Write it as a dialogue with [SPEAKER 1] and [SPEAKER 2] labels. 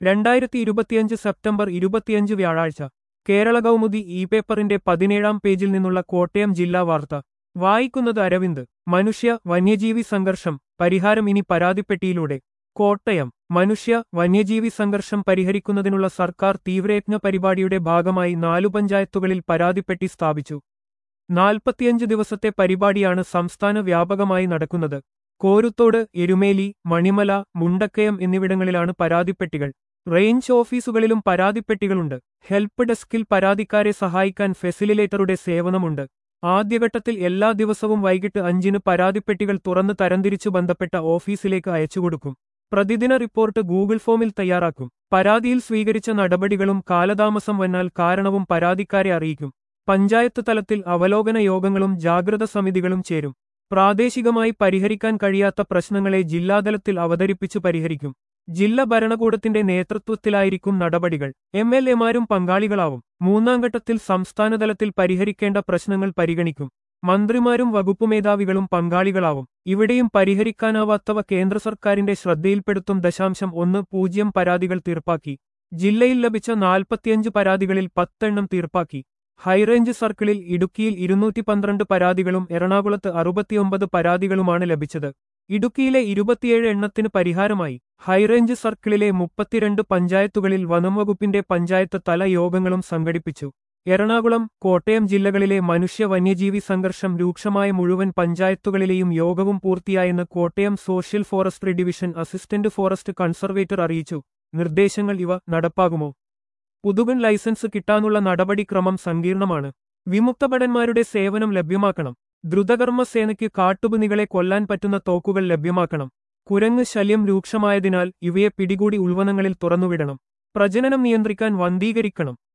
[SPEAKER 1] രണ്ടായിരത്തി ഇരുപത്തിയഞ്ച് സെപ്റ്റംബർ ഇരുപത്തിയഞ്ച് വ്യാഴാഴ്ച കേരള കൗമുദി ഇ പേപ്പറിന്റെ പതിനേഴാം പേജിൽ നിന്നുള്ള കോട്ടയം ജില്ലാ വാർത്ത വായിക്കുന്നത് അരവിന്ദ് മനുഷ്യ വന്യജീവി സംഘർഷം പരിഹാരം ഇനി പരാതിപ്പെട്ടിയിലൂടെ കോട്ടയം മനുഷ്യ വന്യജീവി സംഘർഷം പരിഹരിക്കുന്നതിനുള്ള സർക്കാർ തീവ്രയജ്ഞ പരിപാടിയുടെ ഭാഗമായി നാലു പഞ്ചായത്തുകളിൽ പരാതിപ്പെട്ടി സ്ഥാപിച്ചു നാൽപ്പത്തിയഞ്ച് ദിവസത്തെ പരിപാടിയാണ് സംസ്ഥാന വ്യാപകമായി നടക്കുന്നത് കോരുത്തോട് എരുമേലി മണിമല മുണ്ടക്കയം എന്നിവിടങ്ങളിലാണ് പരാതിപ്പെട്ടികൾ റേഞ്ച് ഓഫീസുകളിലും പരാതിപ്പെട്ടികളുണ്ട് ഹെൽപ്പ് ഡെസ്കിൽ പരാതിക്കാരെ സഹായിക്കാൻ ഫെസിലിറ്റേറ്ററുടെ സേവനമുണ്ട് ആദ്യഘട്ടത്തിൽ എല്ലാ ദിവസവും വൈകിട്ട് അഞ്ചിന് പരാതിപ്പെട്ടികൾ തുറന്ന് തരംതിരിച്ചു ബന്ധപ്പെട്ട ഓഫീസിലേക്ക് അയച്ചുകൊടുക്കും പ്രതിദിന റിപ്പോർട്ട് ഗൂഗിൾ ഫോമിൽ തയ്യാറാക്കും പരാതിയിൽ സ്വീകരിച്ച നടപടികളും കാലതാമസം വന്നാൽ കാരണവും പരാതിക്കാരെ അറിയിക്കും പഞ്ചായത്ത് തലത്തിൽ അവലോകന യോഗങ്ങളും ജാഗ്രത സമിതികളും ചേരും പ്രാദേശികമായി പരിഹരിക്കാൻ കഴിയാത്ത പ്രശ്നങ്ങളെ ജില്ലാതലത്തിൽ അവതരിപ്പിച്ചു പരിഹരിക്കും ജില്ലാ ഭരണകൂടത്തിന്റെ നേതൃത്വത്തിലായിരിക്കും നടപടികൾ എം എൽ എമാരും പങ്കാളികളാവും മൂന്നാം ഘട്ടത്തിൽ സംസ്ഥാനതലത്തിൽ പരിഹരിക്കേണ്ട പ്രശ്നങ്ങൾ പരിഗണിക്കും മന്ത്രിമാരും വകുപ്പുമേധാവികളും പങ്കാളികളാവും ഇവിടെയും പരിഹരിക്കാനാവാത്തവ കേന്ദ്ര സർക്കാരിന്റെ ശ്രദ്ധയിൽപ്പെടുത്തും ദശാംശം ഒന്ന് പൂജ്യം പരാതികൾ തീർപ്പാക്കി ജില്ലയിൽ ലഭിച്ച നാൽപ്പത്തിയഞ്ച് പരാതികളിൽ പത്തെണ്ണം തീർപ്പാക്കി ഹൈറേഞ്ച് സർക്കിളിൽ ഇടുക്കിയിൽ ഇരുന്നൂറ്റി പന്ത്രണ്ട് പരാതികളും എറണാകുളത്ത് അറുപത്തിയൊമ്പത് പരാതികളുമാണ് ലഭിച്ചത് ഇടുക്കിയിലെ ഇരുപത്തിയേഴ് എണ്ണത്തിന് പരിഹാരമായി ഹൈറേഞ്ച് സർക്കിളിലെ മുപ്പത്തിരണ്ട് പഞ്ചായത്തുകളിൽ വനംവകുപ്പിന്റെ പഞ്ചായത്ത് തല യോഗങ്ങളും സംഘടിപ്പിച്ചു എറണാകുളം കോട്ടയം ജില്ലകളിലെ മനുഷ്യ വന്യജീവി സംഘർഷം രൂക്ഷമായ മുഴുവൻ പഞ്ചായത്തുകളിലെയും യോഗവും പൂർത്തിയായെന്ന് Kottayam social forestry division assistant forest conservator അറിയിച്ചു നിർദ്ദേശങ്ങൾ ഇവ നടപ്പാകുമോ പുതുകൻ ലൈസൻസ് കിട്ടാനുള്ള നടപടിക്രമം സങ്കീർണമാണ് വിമുക്തഭടന്മാരുടെ സേവനം ലഭ്യമാക്കണം ദ്രുതകർമ്മ സേനയ്ക്ക് കാട്ടുപുനികളെ കൊല്ലാൻ പറ്റുന്ന തോക്കുകൾ ലഭ്യമാക്കണം കുരങ്ങ് ശല്യം രൂക്ഷമായതിനാൽ ഇവയെ പിടികൂടി ഉൾവനങ്ങളിൽ തുറന്നുവിടണം പ്രജനനം നിയന്ത്രിക്കാൻ വന്ധീകരിക്കണം